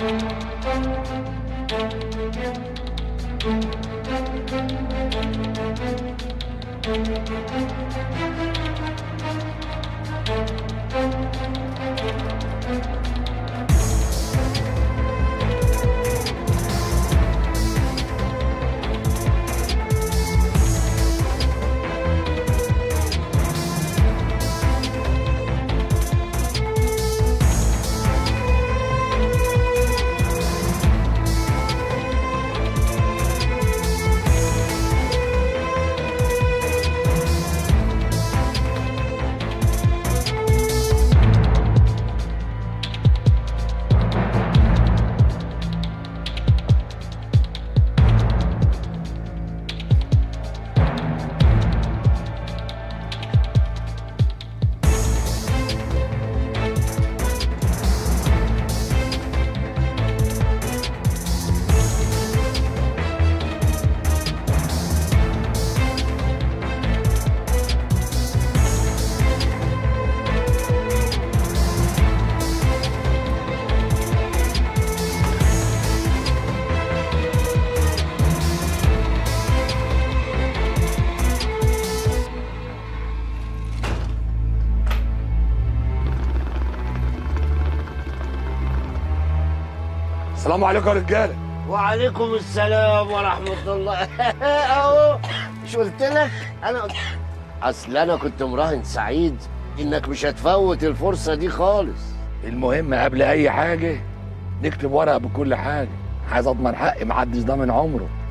السلام عليكم يا رجاله وعليكم السلام ورحمة الله أهو مش قلت لك أنا قلت أصل أنا كنت مراهن سعيد إنك مش هتفوت الفرصة دي خالص المهم قبل اي حاجه نكتب ورقه بكل حاجه عايز اضمن حقي محدش ضامن عمره